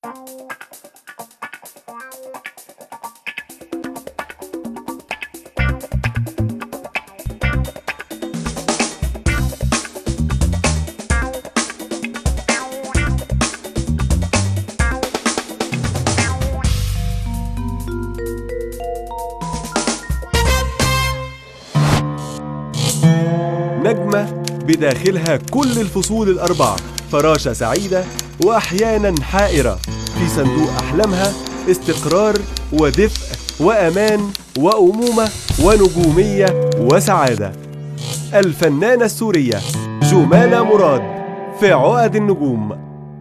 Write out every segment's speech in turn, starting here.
نجمة بداخلها كل الفصول الأربعة فراشة سعيدة وأحيانا حائرة في صندوق أحلامها استقرار ودفء وأمان وأمومة ونجومية وسعادة الفنانة السورية جمانة مراد في عقد النجوم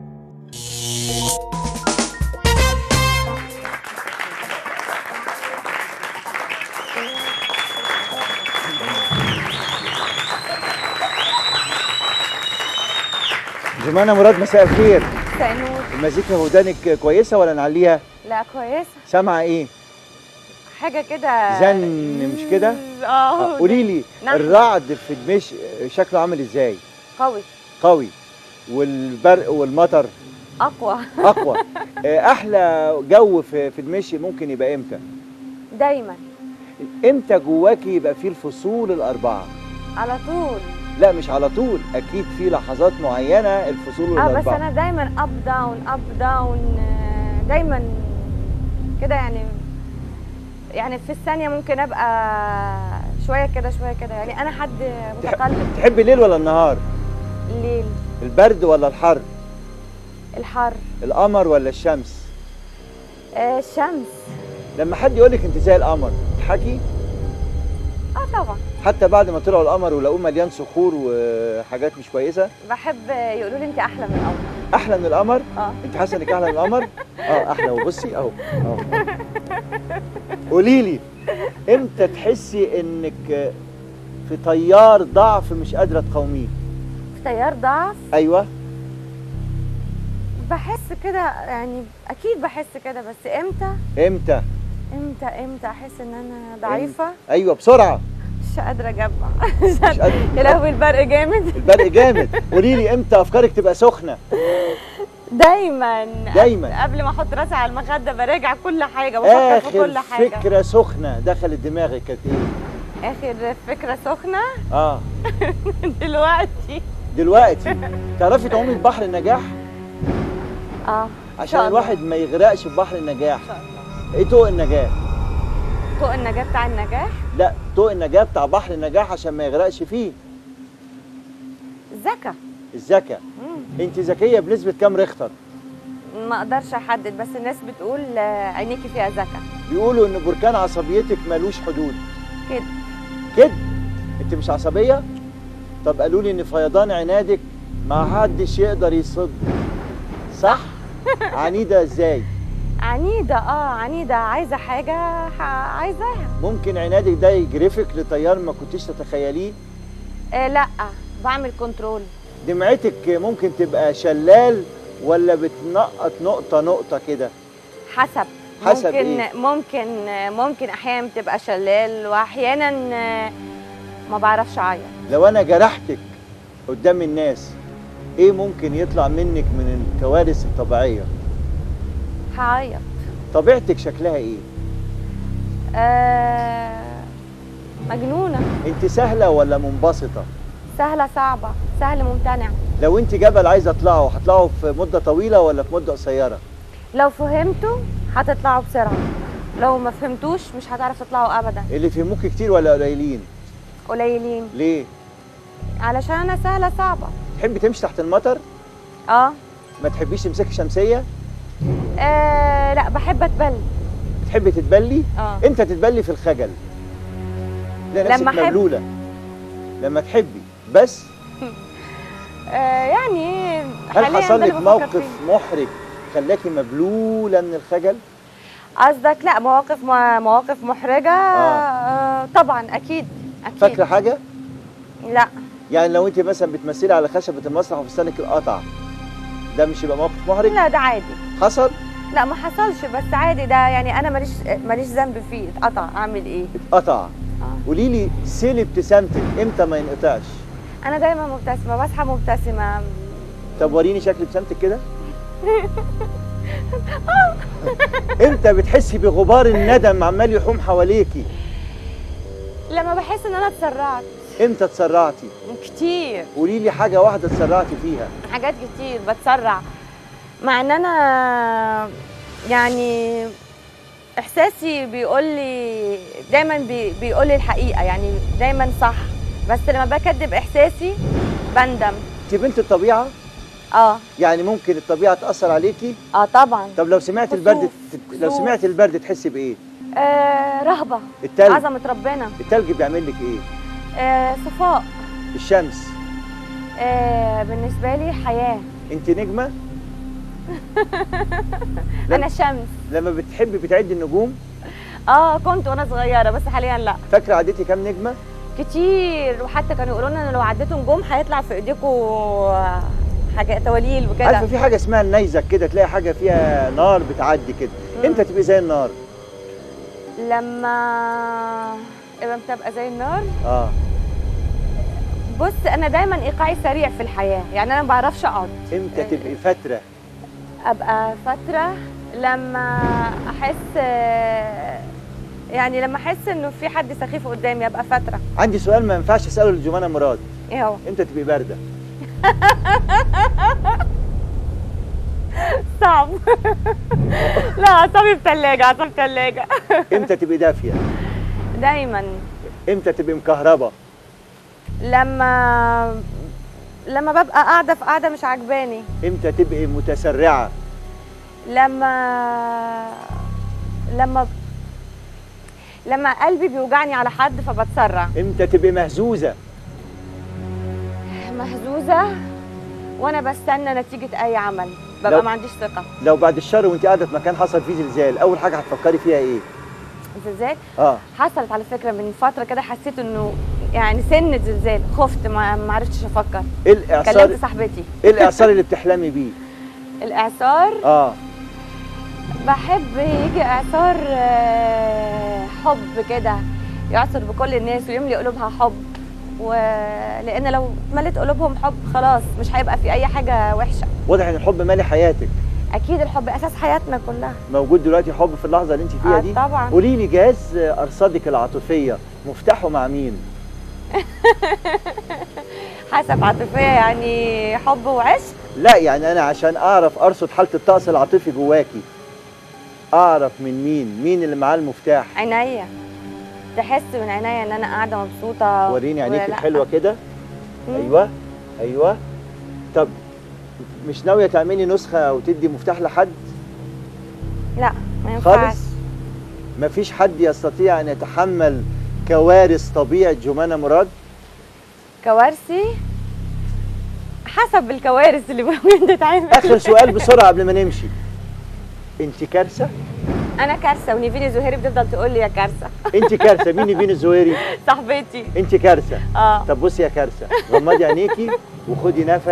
جمانة مراد مساء الخير مساء النور المزيكا ودانك كويسة ولا نعليها؟ لا كويسة سامعة ايه؟ حاجة كده زن مش كده؟ اه قولي لي نعم. الرعد في دمشق شكله عامل ازاي؟ قوي قوي والبرق والمطر أقوى اقوى آه، احلى جو في في دمشق ممكن يبقى امتى؟ دايما امتى جواكي يبقى فيه الفصول الاربعة؟ على طول لا مش على طول اكيد في لحظات معينة الفصول اه بس الاربعة أنا دايما أب داون أب داون دايما كده يعني يعني في الثانية ممكن أبقى شوية كده شوية كده يعني أنا حد متقلب تحبي الليل ولا النهار؟ الليل البرد ولا الحر؟ الحر القمر ولا الشمس؟ آه، الشمس لما حد يقول لك انت زي القمر تضحكي اه طبعا حتى بعد ما طلعوا القمر ولقوه مليان صخور وحاجات مش كويسه بحب يقولوا لي أنت أحلى من الأول احلى من القمر اه انت حاسه انك احلى من القمر اه احلى وبصي اهو اهو قولي لي امتى تحسي انك في تيار ضعف مش قادره تقاوميه في تيار ضعف ايوه بحس كده يعني اكيد بحس كده بس امتى امتى امتى امتى احس ان انا ضعيفه ايوه بسرعه مش قادره اجمع مش قادره يا لهوي البرق جامد البرق جامد قولي لي امتى افكارك تبقى سخنه دايما دايما. قبل ما احط راسي على المخده براجع كل حاجه بفكر في كل اخر حاجه فكره سخنه دخلت دماغك كانت ايه اخر فكره سخنه اه دلوقتي دلوقتي تعرفي تعومي في بحر النجاح اه عشان شاء الله. الواحد ما يغرقش في بحر النجاح ان شاء الله ايه طوق النجاة طوق النجاه بتاع النجاح لا طوق النجاة بتاع بحر النجاح عشان ما يغرقش فيه ذكى الذكاء مم. انت ذكية بنسبة كام ريختر ما اقدرش احدد بس الناس بتقول آه، عينيكي فيها ذكى بيقولوا ان بركان عصبيتك ملوش حدود كده كده انت مش عصبية طب قالوا لي ان فيضان عنادك ما حدش يقدر يصد صح عنيدة ازاي عنيده اه عنيده عايزه حاجه ح- عايزاها ممكن عنادك ده يجرفك لتيار ما كنتيش تتخيليه آه لا بعمل كنترول دمعتك ممكن تبقى شلال ولا بتنقط نقطة نقطة كده حسب حسب ممكن إيه؟ ممكن ممكن احيانا بتبقى شلال واحيانا آه، ما بعرفش اعيط لو انا جرحتك قدام الناس ايه ممكن يطلع منك من الكوارث الطبيعية هعيط طبيعتك شكلها ايه آه مجنونه انت سهلة ولا منبسطة سهله صعبه سهل ممتنع لو انت جبل عايزة اطلعه هتطلعه في مدة طويلة ولا في مدة قصيرة لو فهمتوا هتطلعوا بسرعه لو ما فهمتوش مش هتعرف تطلعوا ابدا اللي فهموك كتير ولا قليلين قليلين ليه علشان انا سهله صعبه تحبي تمشي تحت المطر اه, ما تحبيش تمسكي شمسية آه لا بحب اتبل تحبي تتبلي اه امتى تتبلي في الخجل لا نفسك لما أحب. مبلولة لما تحبي بس آه يعني هل حالياً حصل ده لك اللي بفكر موقف فيه. محرج خلاكي مبلولة من الخجل قصدك لا مواقف مواقف محرجة آه. آه. طبعا أكيد أكيد فاكرة حاجة لا يعني لو انت مثلا بتمثلي على خشبة المسرح وفستانك القطع ده مش يبقى موقف محرج لا ده عادي حصل لا ما حصلش بس عادي ده يعني أنا ماليش ماليش ذنب فيه اتقطع أعمل إيه اتقطع آه. قولي لي سيل ابتسامتك امتى ما ينقطعش أنا دايما مبتسمة بصحى مبتسمة طب وريني شكل ابتسامتك كده امتى بتحسي بغبار الندم عمال يحوم حواليكي لما بحس ان انا اتسرعت امتى اتسرعتي كتير قولي لي حاجه واحده اتسرعتي فيها حاجات كتير بتسرع مع ان انا يعني احساسي بيقول لي دايما بي بيقول لي الحقيقه يعني دايما صح بس لما بكذب احساسي بندم انت بنت الطبيعه اه يعني ممكن الطبيعه تاثر عليكي اه طبعا طب لو سمعت خسوف. البرد لو خسوف. سمعت البرد تحسي بايه آه رهبه التلج عظمه ربنا التلج بيعمل لك ايه آه صفاء الشمس آه بالنسبه لي حياه انت نجمه لا. انا شمس لما بتحبي بتعدي النجوم اه كنت وانا صغيره بس حاليا لا فاكره عديتي كام نجمه كتير وحتى كانوا يقولوا لنا ان لو عديتوا نجوم هيطلع في ايديكوا حاجه تواليل عارفه وكده في حاجه اسمها النيزك كده تلاقي حاجه فيها نار بتعدي كده مم. امتى تبقي زي النار لما امتى ابقى زي النار اه بص انا دايما ايقاعي سريع في الحياه يعني انا ما بعرفش اقعد امتى تبقي فتره ابقى فتره لما احس يعني لما احس انه في حد سخيف قدامي ابقى فتره عندي سؤال ما ينفعش اساله لجمانه مراد ايه هو امتى تبقي بارده صعب لا اعصابي بثلاجه اعصابي بثلاجه امتى تبقي دافيه دايما امتى تبقي مكهربه لما لما ببقى قاعده في قاعده مش عجباني امتى تبقي متسرعه لما لما لما قلبي بيوجعني على حد فبتسرع امتى تبقي مهزوزه مهزوزه وانا بستنى نتيجه اي عمل ببقى لو- ما عنديش ثقه لو بعد الشر وانت قاعده في مكان حصل فيه زلزال اول حاجه هتفكري فيها ايه زلزال اه حصلت على فكره من فتره كده حسيت انه يعني سنه زلزال خفت ما ما عرفتش افكر ايه الاعصار كلمت صاحبتي ايه الاعصار اللي بتحلمي بيه الاعصار اه بحب يجي اعصار آه، حب كده يعصر بكل الناس ويملي قلوبها حب ولان لو ملت قلوبهم حب خلاص مش هيبقى في اي حاجه وحشه واضح ان الحب مالي حياتك اكيد الحب اساس حياتنا كلها موجود دلوقتي حب في اللحظه اللي انت فيها آه دي طبعا قولي لي جهاز ارصادك العاطفيه مفتاحه مع مين حسب عاطفيه يعني حب وعشق لا يعني انا عشان اعرف ارصد حاله الطقس العاطفي جواكي اعرف من مين مين اللي معاه المفتاح عينيا تحس من عينيا ان انا قاعده مبسوطه وريني عينيك ولا- الحلوه كده مم. ايوه ايوه طب مش ناويه تعملي نسخه وتدي مفتاح لحد لا ما ينفعش خالص مفيش حد يستطيع ان يتحمل كوارث طبيعه جمانه مراد كوارثي حسب الكوارث اللي ممكن تتعمل اخر سؤال بسرعه قبل ما نمشي انت كارثه انا كارثه ونيفين زهيري بتفضل تقول لي يا كارثه انت كارثه مين نيفين الزهيري صاحبتي انت كارثه اه طب بصي يا كارثه غمضي عينيكي وخدي نفس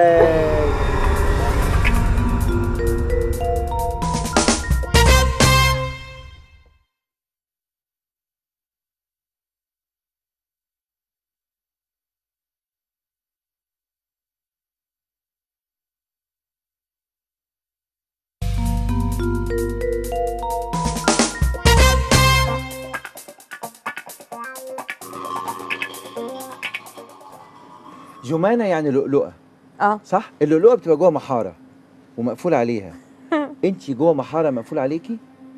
جمانه يعني لؤلؤه اه صح اللؤلؤه بتبقى جوه محاره ومقفول عليها انت جوه محاره مقفول عليكي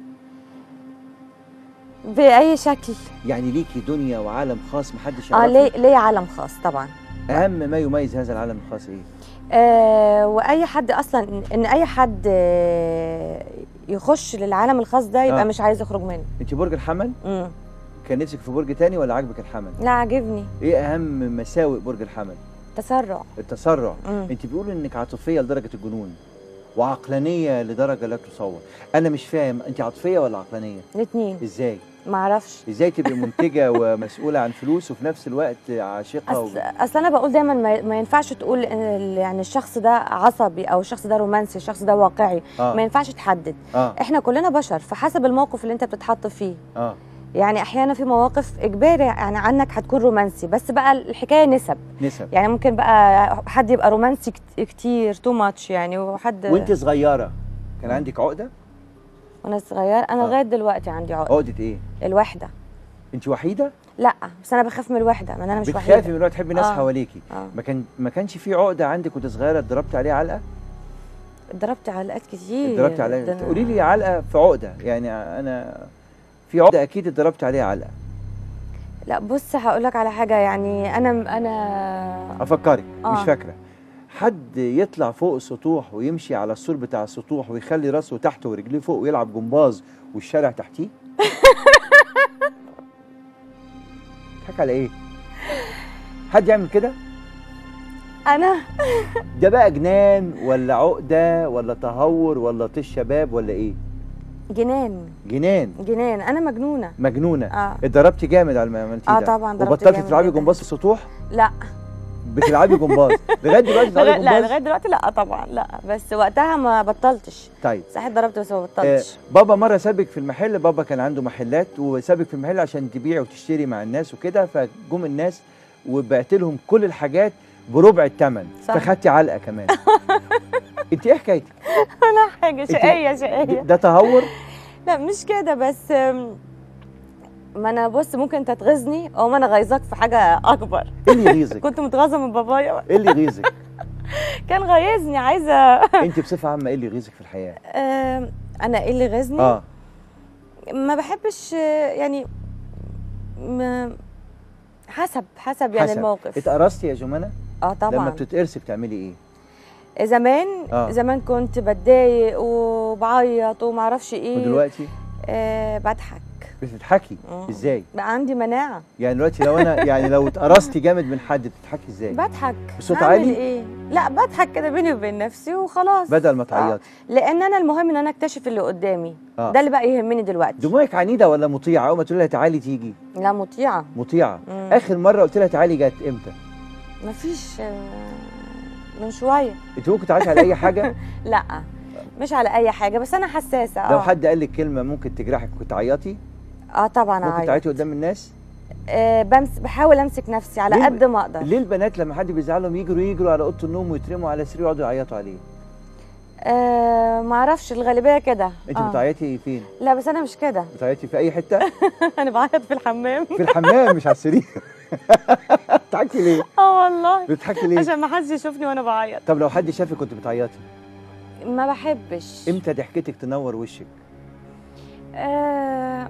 باي شكل يعني ليكي دنيا وعالم خاص محدش اه يعرفه ليه ليه عالم خاص طبعا اهم ما يميز هذا العالم الخاص ايه آه واي حد اصلا ان اي حد آه يخش للعالم الخاص ده يبقى آه. آه. مش عايز يخرج منه انت برج الحمل امم كان نفسك في برج تاني ولا عاجبك الحمل لا عاجبني ايه اهم مساوئ برج الحمل تسرع التسرع مم. انت بيقولوا انك عاطفيه لدرجه الجنون وعقلانيه لدرجه لا تصور انا مش فاهم انت عاطفيه ولا عقلانيه الاثنين ازاي ما اعرفش ازاي تبقي منتجه ومسؤوله عن فلوس وفي نفس الوقت عاشقه اصل اصل انا بقول دايما ما, ما ينفعش تقول إن ال- يعني الشخص ده عصبي او الشخص ده رومانسي الشخص ده واقعي اه ما ينفعش تحدد اه احنا كلنا بشر فحسب الموقف اللي انت بتتحط فيه اه يعني احيانا في مواقف اجباري يعني عنك هتكون رومانسي بس بقى الحكايه نسب نسب يعني ممكن بقى حد يبقى رومانسي كت- كتير تو ماتش يعني وحد وانت صغيره كان عندك عقده وانا صغير انا آه. لغايه دلوقتي عندي عقده عقده ايه الوحده انت وحيده لا بس انا بخاف من الوحده ما انا مش بتخافي من وحيده الوقت تحبي ناس آه. حواليكي اه ما كان ما كانش في عقده عندك وانت صغيره اتضربت عليها علقه ضربت علقات كتير اتضربت ده عليها أنا- قولي لي علقه في عقده يعني انا في عقده اكيد اتضربت عليها علقه لا بص هقول لك على حاجه يعني انا انا افكرك آه. مش فاكره حد يطلع فوق السطوح ويمشي على السور بتاع السطوح ويخلي راسه تحت ورجليه فوق ويلعب جمباز والشارع تحتيه تضحك على ايه حد يعمل كده انا ده بقى جنان ولا عقده ولا تهور ولا طيش شباب ولا ايه جنان جنان جنان انا مجنونه مجنونه اه اتضربتي جامد على ما عملتيه اه ده طبعا ضربت وبطلتي جامد تلعبي جداً. جمباز في السطوح لا بتلعبي جمباز لغايه دلوقتي بتلعبي لغاية لا جمباز لغايه دلوقتي لا طبعا لا بس وقتها ما بطلتش طيب صحيح ضربت بس ما آه بطلتش بابا مره سابك في المحل بابا كان عنده محلات وسابك في المحل عشان تبيع وتشتري مع الناس وكده فجم الناس وبعت لهم كل الحاجات بربع الثمن صح. فخدتي علقه كمان انت ايه حكايتك ولا حاجه أنت- شقيه شقيه ده تهور لا مش كده بس أم، ما انا بص ممكن تتغيظني او ما انا غيظك في حاجه اكبر ايه اللي يغيظك كنت متغاظه من بابايا ايه اللي يغيظك كان غيظني عايزه انت بصفه عامه ايه اللي يغيظك في الحياه أم، انا ايه اللي غيظني اه ما بحبش آه، يعني ما حسب حسب يعني حسب. الموقف اتقرصتي يا جمانه اه لما طبعا بتتقرصي بتعملي ايه زمان آه. زمان كنت بتضايق وبعيط وما اعرفش ايه ودلوقتي آه بضحك بتضحكي آه. ازاي بقى عندي مناعه يعني دلوقتي لو انا يعني لو اتقرصتي جامد من حد بتضحكي ازاي بضحك بصوت هعمل عالي؟ ايه لا بضحك كده بيني وبين نفسي وخلاص بدل ما تعيطي لان انا المهم ان انا اكتشف اللي قدامي آه. ده اللي بقى يهمني دلوقتي دموعك عنيده ولا مطيعه اول ما تقول لها تعالي تيجي لا مطيعه مطيعه مم. اخر مره قلت لها تعالي جت امتى مفيش آه، من شويه انت ممكن تعيطي على اي حاجه لا مش على اي حاجه بس انا حساسه اه لو حد قال لك كلمه ممكن تجرحك كنت تعيطي اه طبعا ممكن عادي تعيطي قدام الناس آه بمس بحاول امسك نفسي على ليه- قد ما اقدر ليه البنات لما حد بيزعلهم يجروا يجروا على اوضه النوم ويترموا على سرير ويقعدوا يعيطوا عليه آه ما اعرفش الغالبيه كده انت آه. بتعيطي فين لا بس انا مش كده بتعيطي في اي حته انا بعيط في الحمام في الحمام مش على السرير بتضحكي ليه اه والله بتضحكي ليه عشان ما حدش يشوفني وانا بعيط طب لو حد شافك كنت بتعيطي ما بحبش امتى ضحكتك تنور وشك آه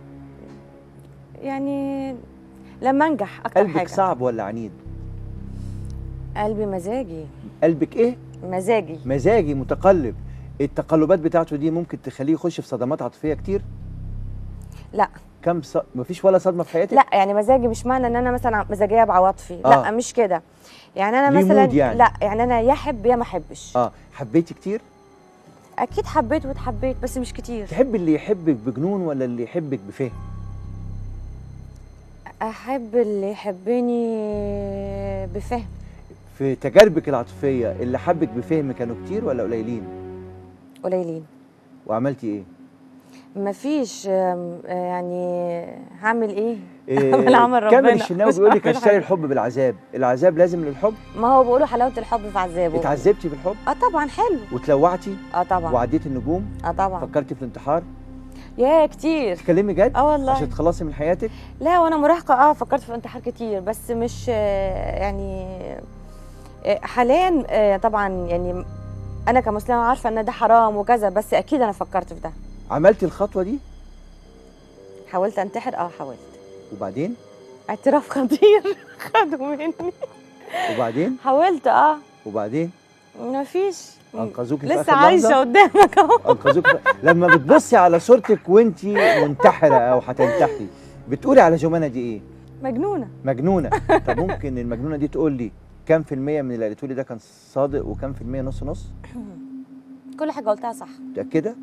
يعني لما انجح اكتر قلبك حاجه صعب ولا عنيد قلبي مزاجي قلبك ايه مزاجي مزاجي متقلب التقلبات بتاعته دي ممكن تخليه يخش في صدمات عاطفيه كتير لا كم ص... مفيش ولا صدمه في حياتك لا يعني مزاجي مش معنى ان انا مثلا مزاجيه بعواطفي آه. لا مش كده يعني انا ليه مثلا مود يعني؟ لا يعني انا يا احب يا ما احبش اه حبيتي كتير اكيد حبيت واتحبيت بس مش كتير تحب اللي يحبك بجنون ولا اللي يحبك بفهم احب اللي يحبني بفهم في تجاربك العاطفيه اللي حبك بفهم كانوا كتير ولا قليلين قليلين وعملتي ايه مفيش آم، آه، يعني هعمل ايه إيه، عمل عمل كامل ربنا. الشناوي مش بيقول لك هعمل اشتري حاجة. الحب بالعذاب العذاب لازم للحب ما هو بيقولوا حلاوه الحب في عذابه اتعذبتي بالحب اه طبعا حلو وتلوعتي اه طبعا وعديتي النجوم اه طبعا فكرتي في الانتحار يا كتير تتكلمي جد اه والله عشان تخلصي من حياتك لا وانا مراهقه اه فكرت في انتحار كتير بس مش آه، يعني آه، حاليا آه، طبعا يعني انا كمسلمه عارفه ان ده حرام وكذا بس اكيد انا فكرت في ده عملتي الخطوه دي حاولت انتحر اه حاولت وبعدين اعتراف خطير خدوا مني وبعدين حاولت اه وبعدين مفيش انقذوكي في لسه آخر عايشه لحظة؟ قدامك اهو انقذوك لما بتبصي على صورتك وانت منتحره او هتنتحري بتقولي على جمانه دي ايه مجنونه مجنونه طب ممكن المجنونه دي تقول لي كام في المية من اللي قالته لي ده كان صادق وكام في المية نص نص كل حاجه قلتها صح متأكدة؟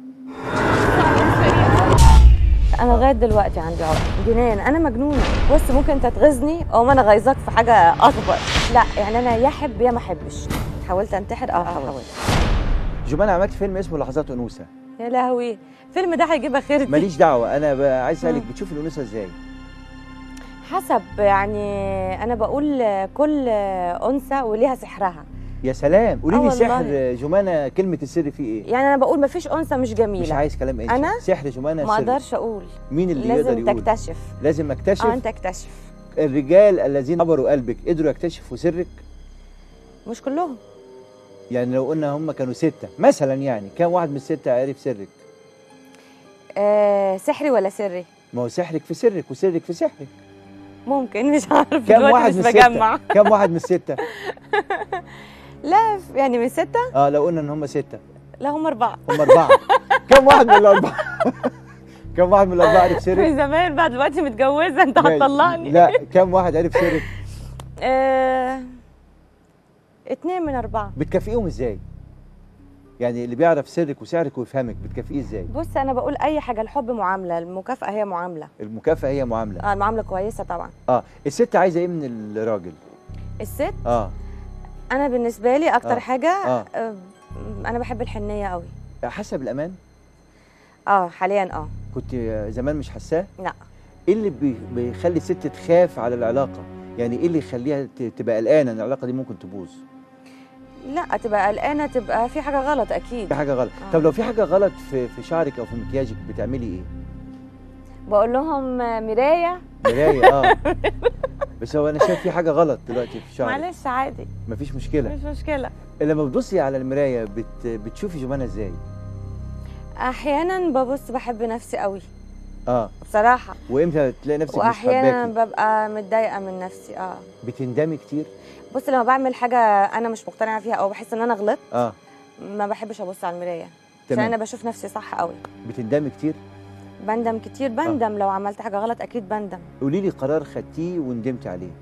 انا لغايه دلوقتي عندي عقد جنان انا مجنونه بص ممكن تتغيظني او ما انا غيظك في حاجه اكبر لا يعني انا يا احب يا ما احبش حاولت انتحر اه حاولت جمانة عملت فيلم اسمه لحظات أنوثة يا لهوي الفيلم ده هيجيب اخرتي ماليش دعوة أنا ب- عايز أسألك مم. بتشوفي الأنوثة إزاي؟ حسب يعني انا بقول كل انثى وليها سحرها يا سلام قولي آه لي والله. سحر جمانه كلمه السر فيه ايه يعني انا بقول مفيش انثى مش جميله مش عايز كلام انت أنا؟ سحر جمانه ما سر اقدرش اقول مين اللي يقدر لازم يقول تكتشف لازم اكتشف اه انت اكتشف الرجال الذين عبروا قلبك قدروا يكتشفوا سرك مش كلهم يعني لو قلنا هم كانوا ستة مثلا يعني كام واحد من الستة عرف سرك آه سحري ولا سري ما هو سحرك في سرك وسرك في سحرك ممكن مش عارف كام دلوقتي واحد مش من بجمع الستة كام واحد من الستة لا ف- يعني من ستة اه لو قلنا ان هم ستة لا هم أربعة هم أربعة كام واحد من الأربعة كام واحد من الأربعة عرف سرك من زمان بقى دلوقتي متجوزة أنت ماشي. هتطلقني لا كام واحد عرف سرك آه اتنين من أربعة بتكافئيهم ازاي يعني اللي بيعرف سرك وسعرك ويفهمك بتكافئيه ازاي بص أنا بقول أي حاجة الحب معاملة المكافأة هي معاملة المكافأة هي معاملة اه المعاملة كويسة طبعا اه الست عايزة ايه من الراجل الست اه أنا بالنسبة لي أكتر آه. حاجة آه. آه. أنا بحب الحنية قوي حسب الأمان اه حاليا اه كنت زمان مش حاساه لا ايه اللي بي- بيخلي الست تخاف على العلاقه يعني ايه اللي يخليها ت- تبقى قلقانه ان العلاقه دي ممكن تبوظ لا تبقى قلقانه تبقى في حاجه غلط اكيد في حاجه غلط آه. طب لو في حاجه غلط في في شعرك او في مكياجك بتعملي ايه بقول لهم مرايه مرايه اه بس هو انا شايف في حاجه غلط دلوقتي في شعرك معلش عادي مفيش مشكله مش مشكله لما بتبصي على المرايه بت بتشوفي جمانه ازاي احيانا ببص بحب نفسي قوي اه بصراحه وامتى تلاقي نفسك مش واحيانا حباكي ببقى متضايقه من نفسي اه بتندمي كتير بص لما بعمل حاجه انا مش مقتنعه فيها او بحس ان انا غلطت اه ما بحبش ابص على المرايه عشان تمام. انا بشوف نفسي صح قوي بتندمي كتير بندم كتير بندم لو عملت حاجه غلط اكيد بندم قولي لي قرار خدتيه وندمتي عليه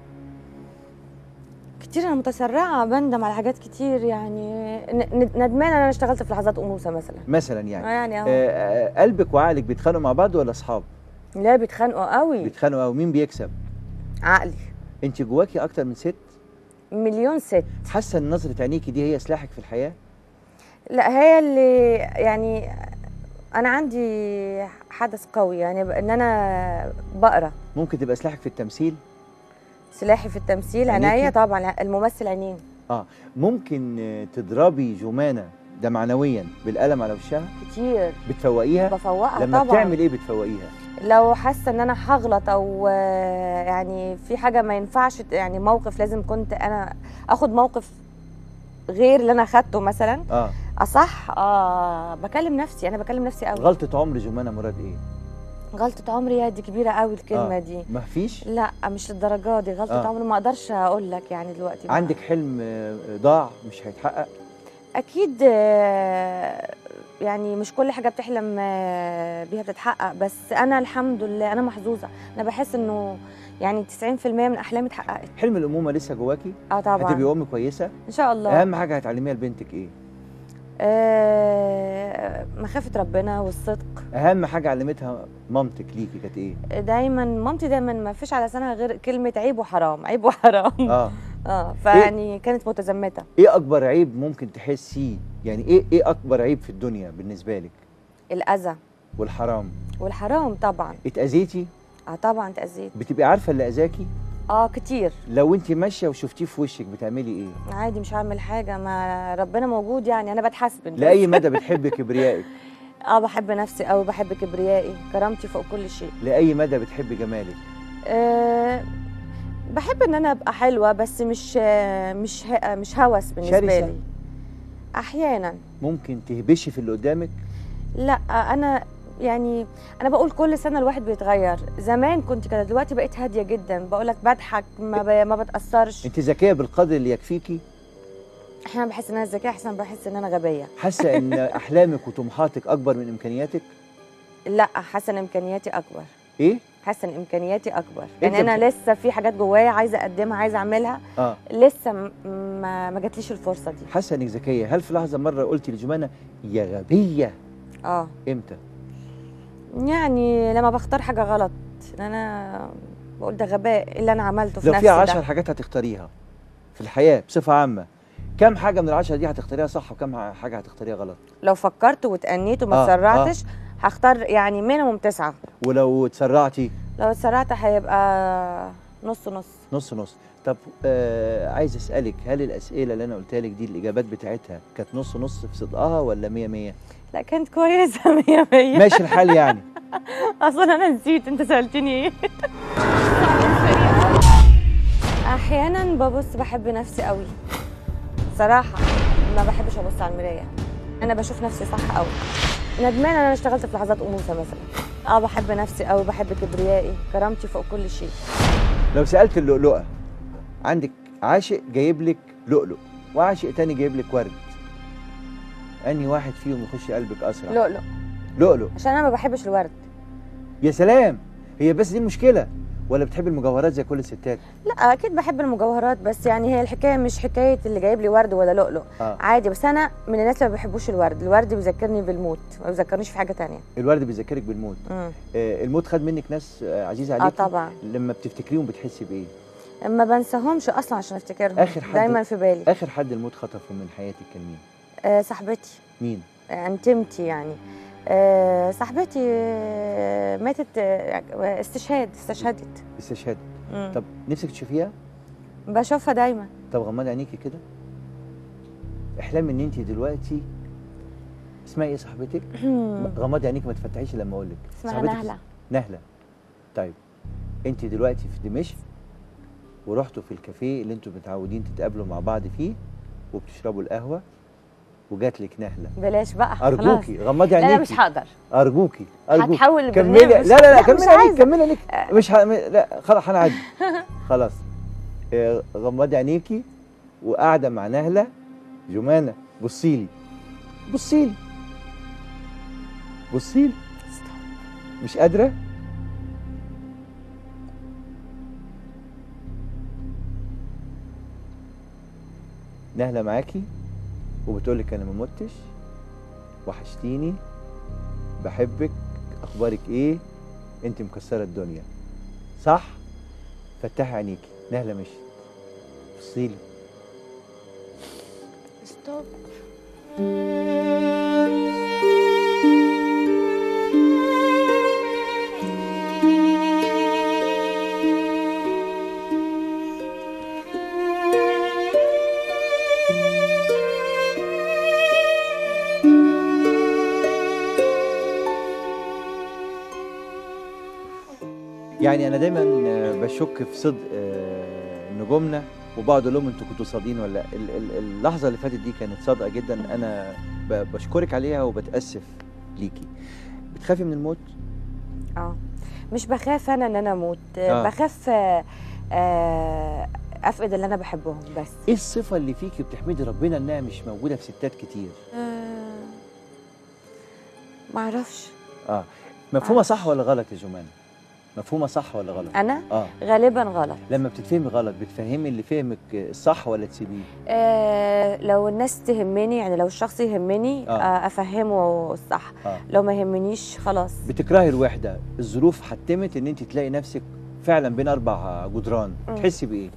كتير انا متسرعه بندم على حاجات كتير يعني ن- ن- ندمانه ان انا اشتغلت في لحظات انوثه مثلا مثلا آه يعني يعني اهو آه آه، قلبك وعقلك بيتخانقوا مع بعض ولا اصحاب لا بيتخانقوا قوي بيتخانقوا او مين بيكسب عقلي انت جواكي اكتر من ست مليون ست حاسه ان نظره عينيكي دي هي سلاحك في الحياه لا هي اللي يعني انا عندي حدث قوي يعني ب- ان انا بقرا ممكن تبقى سلاحك في التمثيل سلاحي في التمثيل عينيكي؟ عناية طبعا الممثل عينين اه ممكن آه، تضربي جمانه ده معنويا بالقلم على وشها كتير بتفوقيها بفوقها لما طبعا بتعمل ايه بتفوقيها لو حاسه ان انا هغلط او آه، يعني في حاجه ما ينفعش ت- يعني موقف لازم كنت انا اخد موقف غير اللي انا اخدته مثلا اه اصح اه بكلم نفسي انا بكلم نفسي قوي غلطه عمر جمانه مراد ايه غلطه عمري يا دي كبيره قوي الكلمه آه. دي ما فيش لا مش للدرجه دي غلطه آه. عمري ما اقدرش اقول لك يعني دلوقتي بقى. عندك حلم آه، ضاع مش هيتحقق اكيد آه، يعني مش كل حاجه بتحلم آه، بيها بتتحقق بس انا الحمد لله انا محظوظه انا بحس انه يعني 90% من احلامي اتحققت حلم الامومه لسه جواكي اه هتبقي طبعا ام كويسه ان شاء الله اهم حاجه هتعلميها لبنتك ايه آه، مخافه ربنا والصدق اهم حاجه علمتها مامتك ليكي كانت ايه دايما مامتي دايما ما فيش على لسانها غير كلمه عيب وحرام عيب وحرام اه اه فيعني كانت متزمته ايه اكبر عيب ممكن تحسيه يعني ايه ايه اكبر عيب في الدنيا بالنسبه لك الاذى والحرام والحرام طبعا اتاذيتي اه طبعا تاذيت بتبقي عارفه اللي اذاكي اه كتير لو انت ماشيه وشفتيه في وشك بتعملي ايه عادي مش هعمل حاجه ما ربنا موجود يعني انا بتحاسب بس. لاي مدى بتحبي كبريائك اه بحب نفسي قوي بحب كبريائي كرامتي فوق كل شيء لاي مدى بتحبي جمالك أه بحب ان انا ابقى حلوه بس مش آه، مش ه- مش هوس بالنسبه شرسة؟ لي احيانا ممكن تهبشي في اللي قدامك لا انا يعني انا بقول كل سنه الواحد بيتغير زمان كنت كده دلوقتي بقيت هاديه جدا بقول لك بضحك ما, ب... ما بتاثرش انت ذكيه بالقدر اللي يكفيكي احيانا بحس ان انا ذكيه احسن بحس ان انا غبيه حاسه ان احلامك وطموحاتك اكبر من امكانياتك لا حاسه ان امكانياتي اكبر ايه حاسه ان امكانياتي اكبر يعني أنت انا لسه في حاجات جوايا عايزه اقدمها عايزه اعملها اه لسه م- ما ما جاتليش الفرصه دي حاسه انك ذكيه هل في لحظه مره قلتي لجمانه يا غبيه اه امتى يعني لما بختار حاجه غلط ان انا بقول ده غباء إيه اللي انا عملته في لو نفسي في 10 ده حاجات هتختاريها في الحياه بصفه عامه كم حاجه من العشرة دي هتختاريها صح وكم حاجه هتختاريها غلط لو فكرت واتأنيت وما آه، تسرعتش هختار يعني مينيموم تسعة ولو اتسرعتي لو اتسرعت هيبقى نص نص نص نص طب آه عايز اسالك هل الاسئله اللي انا قلتها لك دي الاجابات بتاعتها كانت نص نص في صدقها ولا 100 100 لا كانت كويسه مية مية ماشي الحال يعني اصلا انا نسيت انت سالتني ايه احيانا ببص بحب نفسي قوي صراحه ما بحبش ابص على المرايه انا بشوف نفسي صح قوي ندمان انا اشتغلت في لحظات انوثه مثلا اه بحب نفسي قوي بحب كبريائي كرامتي فوق كل شيء لو سالت اللؤلؤه عندك عاشق جايب لك لؤلؤ وعاشق تاني جايب لك ورد انهي واحد فيهم يخش قلبك اسرع لؤلؤ لؤلؤ عشان انا ما بحبش الورد يا سلام هي بس دي مشكله ولا بتحب المجوهرات زي كل الستات لا اكيد بحب المجوهرات بس يعني هي الحكايه مش حكايه اللي جايب لي ورد ولا لؤلؤ اه عادي بس انا من الناس اللي ما بيحبوش الورد الورد بيذكرني بالموت ما بيذكرنيش في حاجه تانية الورد بيذكرك بالموت امم آه الموت خد منك ناس آه عزيزه اه عليك طبعا لما بتفتكريهم بتحسي بايه ما بنساهمش اصلا عشان افتكرهم آخر حد- دايما في بالي اخر حد الموت خطفه من حياتك كان مين آه صاحبتي مين انتمتي يعني آه صاحبتي آه ماتت آه استشهاد استشهدت استشهاد مم. طب نفسك تشوفيها بشوفها دايما طب غمضي عينيكي كده احلمي ان انت دلوقتي اسمها ايه صاحبتك غمضي عينيك ما تفتحيش لما اقول لك اسمها نهله نهله طيب انت دلوقتي في دمشق ورحتوا في الكافيه اللي انتوا متعودين تتقابلوا مع بعض فيه وبتشربوا القهوه وجات لك نهله بلاش بقى خلاص. ارجوكي غمضي لا لا عينيكي مش هقدر ارجوكي ارجوكي هتحول كملي البرنامج لا لا لا مش كملي عينيك عايزة. كملي عينيك مش ه... لا خلاص هنعدي خلاص آه، غمضي عينيكي وقاعده مع نهله جمانه بصي لي بصي لي بصي لي مش قادره نهله معاكي وبتقول لك انا ما متش وحشتيني بحبك اخبارك ايه انت مكسره الدنيا صح فتحي عينيكي نهله مشي بصيلي ستوب يعني انا دايما آه، بشك في صدق آه، نجومنا وبقعد اقول لهم انتوا كنتوا صادقين ولا لا. ال- ال- اللحظه اللي فاتت دي كانت صادقه جدا انا ب- بشكرك عليها وبتاسف ليكي بتخافي من الموت اه مش بخاف انا ان انا اموت آه. آه. بخاف آه، آه، افقد اللي انا بحبهم بس ايه الصفه اللي فيكي بتحمدي ربنا انها مش موجوده في ستات كتير آه، معرفش اه مفهومه صح ولا غلط يا جمانه مفهومه صح ولا غلط انا اه غالبا غلط لما بتتفهمي غلط بتفهمي اللي فهمك الصح ولا تسيبيه آه لو الناس تهمني يعني لو الشخص يهمني آه. آه. افهمه الصح اه لو ما يهمنيش خلاص بتكرهي الوحده الظروف حتمت ان انت تلاقي نفسك فعلا بين اربع جدران مم. تحسي بايه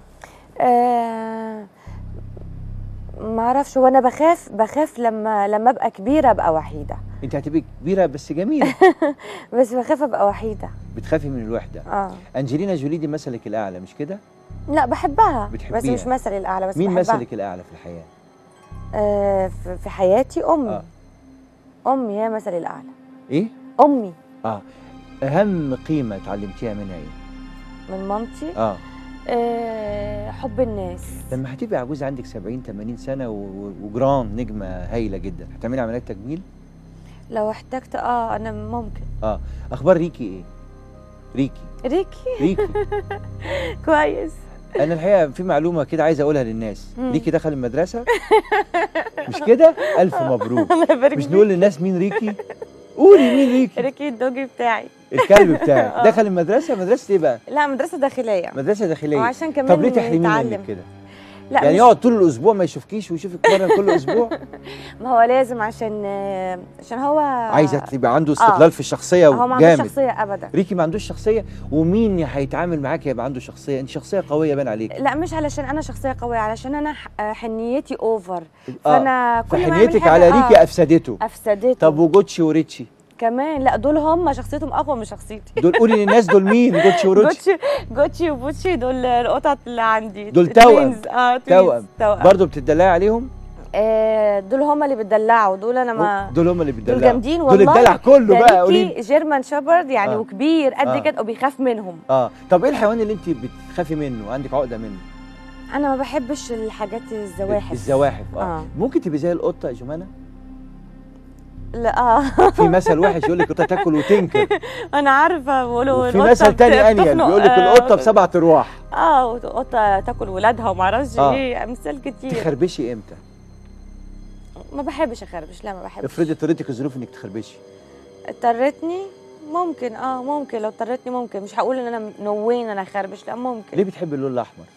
آه ما اعرفش هو انا بخاف بخاف لما لما ابقى كبيره ابقى وحيده انت هتبقي كبيره بس جميله بس بخاف ابقى وحيده بتخافي من الوحده اه انجلينا جولي دي مثلك الاعلى مش كده لا بحبها بس بتحبيها. مش مثلي الاعلى بس مين بحبها. مثلك الاعلى في الحياه آه في في حياتي امي اه آه. امي هي مثلي الاعلى ايه امي اه اهم قيمه اتعلمتيها منها ايه من مامتي اه آه حب الناس لما هتبقي عجوز عندك 70 80 سنه و- و- وجران نجمه هايله جدا هتعملي عمليات تجميل لو احتجت اه انا ممكن اه اخبار ريكي ايه ريكي ريكي ريكي كويس انا الحقيقه في معلومه كده عايز اقولها للناس مم. ريكي دخل المدرسه مش كده الف مبروك الله يبارك مش فيك. نقول للناس مين ريكي قولي مين ريكي ريكي الدوجي بتاعي الكلب بتاعك آه. دخل المدرسه مدرسه ايه بقى لا مدرسه داخليه مدرسه داخليه وعشان كمان طب ليه تحرميني يتعلم. منك كده لا يعني مش يقعد طول الاسبوع ما يشوفكيش ويشوفك مره كل اسبوع ما هو لازم عشان آه، عشان هو عايزه تبقى عنده استقلال في الشخصيه هو ما عندوش وجامد شخصيه ابدا ريكي ما عندوش شخصيه ومين هيتعامل معاك يبقى عنده شخصيه انت شخصيه قويه بان عليك لا مش علشان انا شخصيه قويه علشان انا ح- آه، حنيتي اوفر آه، فانا كل ما أعمل فحنيتك حاجة، على آه، ريكي افسدته افسدته طب وجوتشي وريتشي كمان لا دول هم شخصيتهم اقوى من شخصيتي دول قولي للناس دول مين جوتشي وروتشي جوتشي جوتشي وبوتشي دول القطط اللي عندي دول توأم. twins. اه توأم. twins. توأم برضه بتدلعي عليهم آه دول هم اللي بتدلعوا دول انا ما دول هم اللي دول بيدلعوا جامدين دول والله الدلع كله بقى قولي قولي جيرمان شيبرد يعني آه. وكبير قد آه. كده وبيخاف منهم اه طب ايه الحيوان اللي انت بتخافي منه عندك عقده منه انا ما بحبش الحاجات الزواحف الزواحف اه, آه. ممكن تبقي زي القطه يا جمانه لا اه في مثل وحش يقول لك القطه تاكل وتنكر انا عارفه بيقولوا وفي القطة مثل تاني بت- انيل بتخنق، بيقول لك آه، القطه بسبعة ارواح اه وقطه تاكل ولادها وما اعرفش آه. ايه امثال كتير تخربشي امتى ما بحبش اخربش لا ما بحبش افرضي اضطريتك الظروف انك تخربشي اضطرتني ممكن اه ممكن لو اضطرتني ممكن مش هقول ان انا نوين انا اخربش لا ممكن ليه بتحبي اللون الاحمر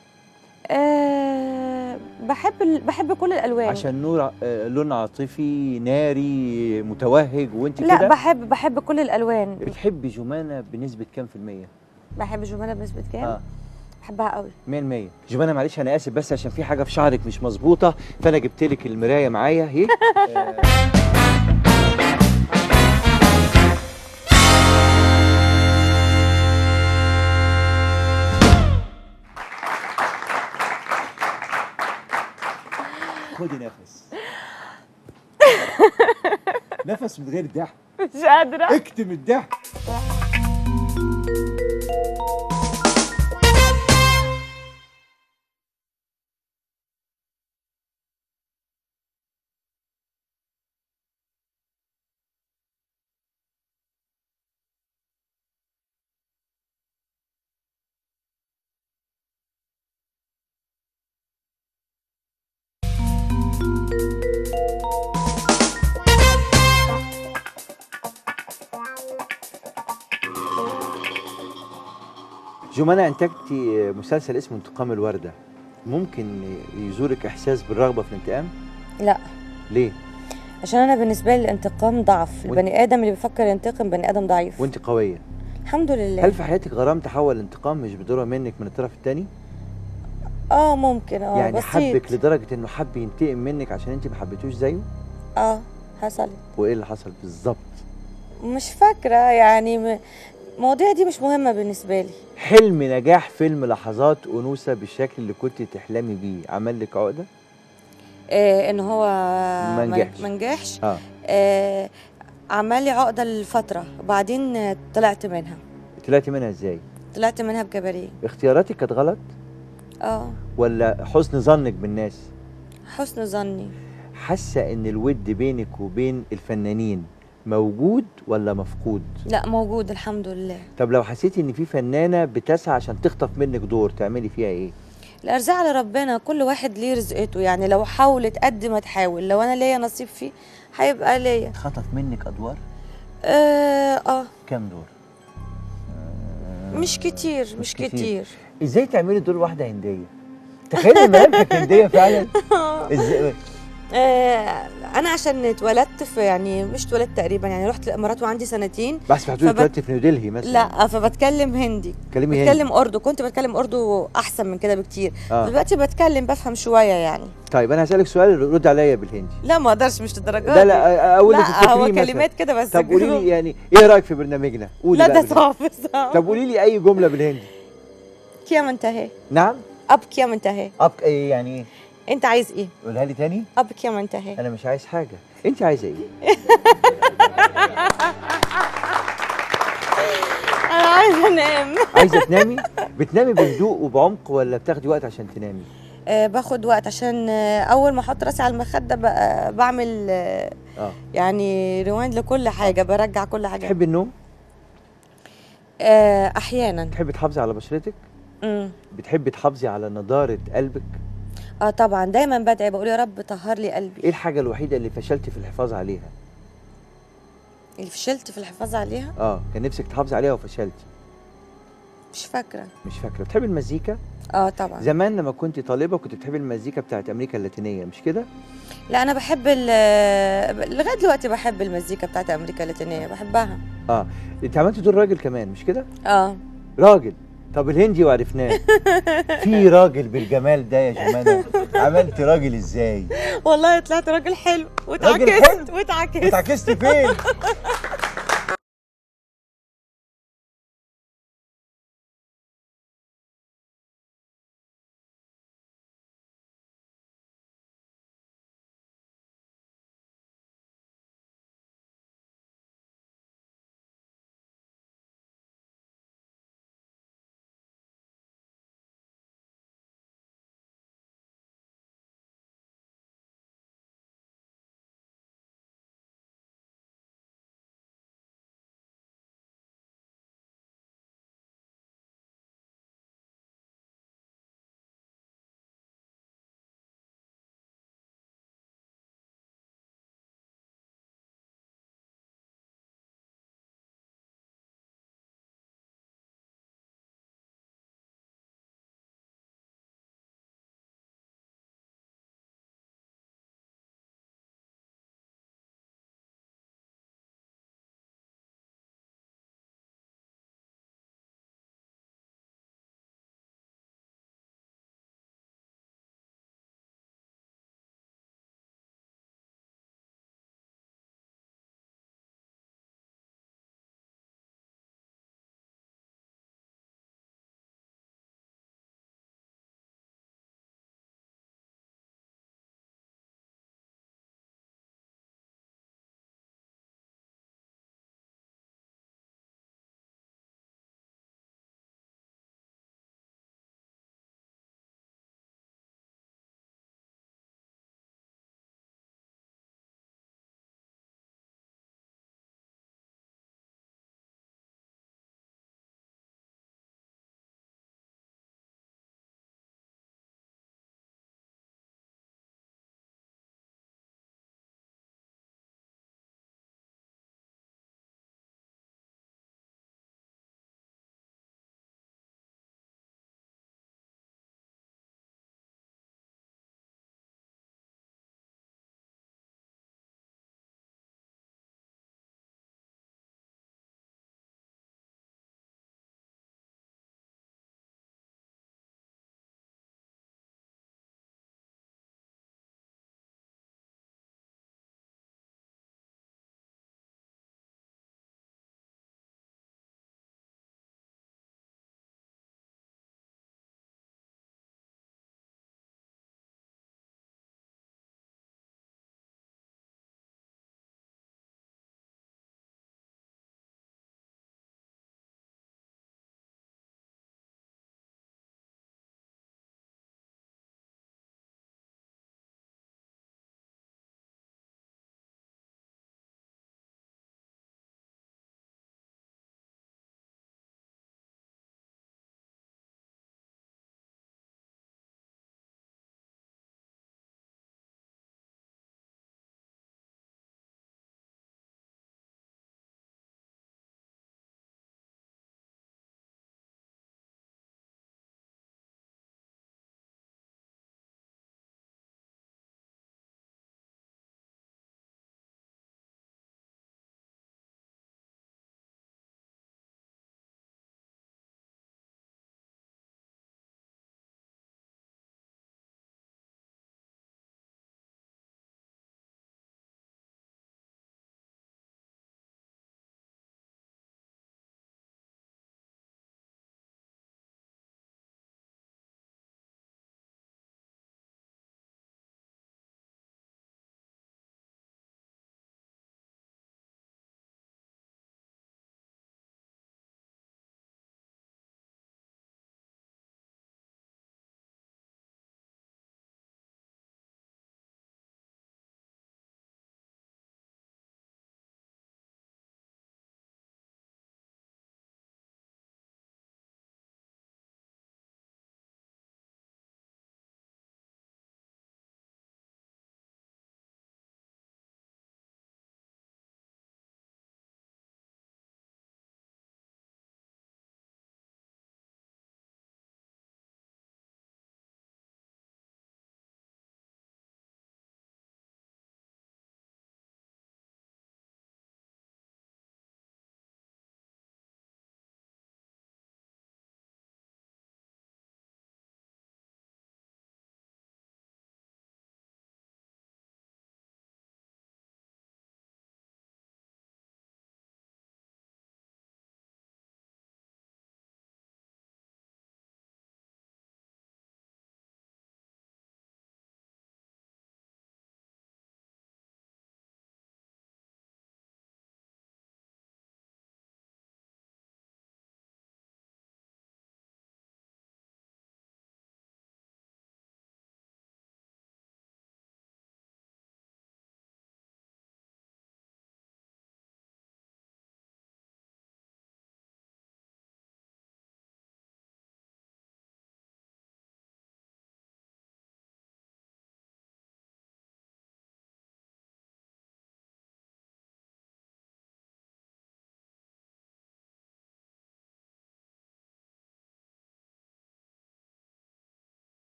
آه بحب ال... بحب كل الالوان عشان نور آه، لون عاطفي ناري متوهج وانت لا كده بحب بحب كل الالوان بتحبي جمانه بنسبه كام في الميه بحب جمانه بنسبه كام اه بحبها قوي 100% جمانه معلش انا اسف بس عشان في حاجه في شعرك مش مظبوطه فانا جبت لك المرايه معايا اهي آه، خدي نفس نفس من غير ضحك مش قادره اكتم الضحك جمانة انتجتي مسلسل اسمه انتقام الوردة ممكن يزورك احساس بالرغبة في الانتقام؟ لا ليه؟ عشان انا بالنسبه لي الانتقام ضعف وانت- البني ادم اللي بيفكر ينتقم بني ادم ضعيف وانت قوية الحمد لله هل في حياتك غرام تحول الانتقام مش بدورها منك من الطرف الثاني؟ اه ممكن اه يعني بسيط حبك لدرجة انه حب ينتقم منك عشان انت ما حبيتوش زيه؟ اه حصلت وايه اللي حصل بالظبط؟ مش فاكره يعني م... المواضيع دي مش مهمه بالنسبه لي حلم نجاح فيلم لحظات انوثة بالشكل اللي كنت تحلمي بيه عمل لك عقدة؟ آه ان هو ما نجحش. ما نجحش اه آه عمل لي عقده لفتره وبعدين آه، طلعت منها طلعتي منها ازاي؟ طلعت منها بكباريه اختياراتك كانت غلط اه ولا حسن ظنك بالناس؟ حسن ظني حاسه ان الود بينك وبين الفنانين موجود ولا مفقود لا موجود الحمد لله طب لو حسيتي ان في فنانه بتسعى عشان تخطف منك دور تعملي فيها ايه الارزاق على ربنا كل واحد ليه رزقته يعني لو حاولت قد ما تحاول لو انا ليا نصيب فيه هيبقى ليا خطف منك ادوار اه, آه كام دور مش كتير مش, مش كتير. كتير, ازاي تعملي دور واحده هنديه تخيلي ملامحك هنديه فعلا ازاي آه انا عشان اتولدت في يعني مش اتولدت تقريبا يعني رحت الامارات وعندي سنتين بس في حدود فبت- دلوقتي في نيودلهي مثلا لا فبتكلم هندي كلمي هندي بتكلم اردو كنت بتكلم اردو احسن من كده بكتير اه دلوقتي بتكلم بفهم شويه يعني طيب انا هسالك سؤال رد عليا بالهندي لا ما اقدرش مش للدرجه لا لا اقول لك لا هو التكريم كلمات كده بس طب قولي لي يعني ايه رايك في برنامجنا قولي لا بقى ده بالهندي. صعب صعب طب قولي لي اي جمله بالهندي كيا منتهي نعم اب كيا منتهي اب ايه يعني ايه انت عايز ايه قولها لي تاني اب كيا منتهي انا مش عايز حاجه انت عايزه ايه انا عايزه انام عايزه تنامي بتنامي بهدوء وبعمق ولا بتاخدي وقت عشان تنامي آه باخد وقت عشان آه اول ما احط راسي على المخده بقى بعمل آه اه يعني ريوايند لكل حاجه برجع كل حاجه تحبي النوم آه احيانا تحبي تحافظي على بشرتك امم بتحبي تحافظي على نضاره قلبك اه طبعا دايما بدعي بقول يا رب طهر لي قلبي ايه الحاجه الوحيده اللي فشلتي في الحفاظ عليها اللي فشلت في الحفاظ عليها اه كان نفسك تحافظي عليها وفشلتي مش فاكره مش فاكره بتحبي المزيكا اه طبعا زمان لما كنت طالبه كنت بتحبي المزيكا بتاعت امريكا اللاتينيه مش كده لا انا بحب ال- لغايه دلوقتي بحب المزيكا بتاعت امريكا اللاتينيه بحبها اه انت عملتي دور راجل كمان مش كده اه راجل طب الهندي وعرفناه في راجل بالجمال ده يا جمانه عملت راجل ازاي والله طلعت راجل حلو راجل واتعكست واتعكست اتعكست فين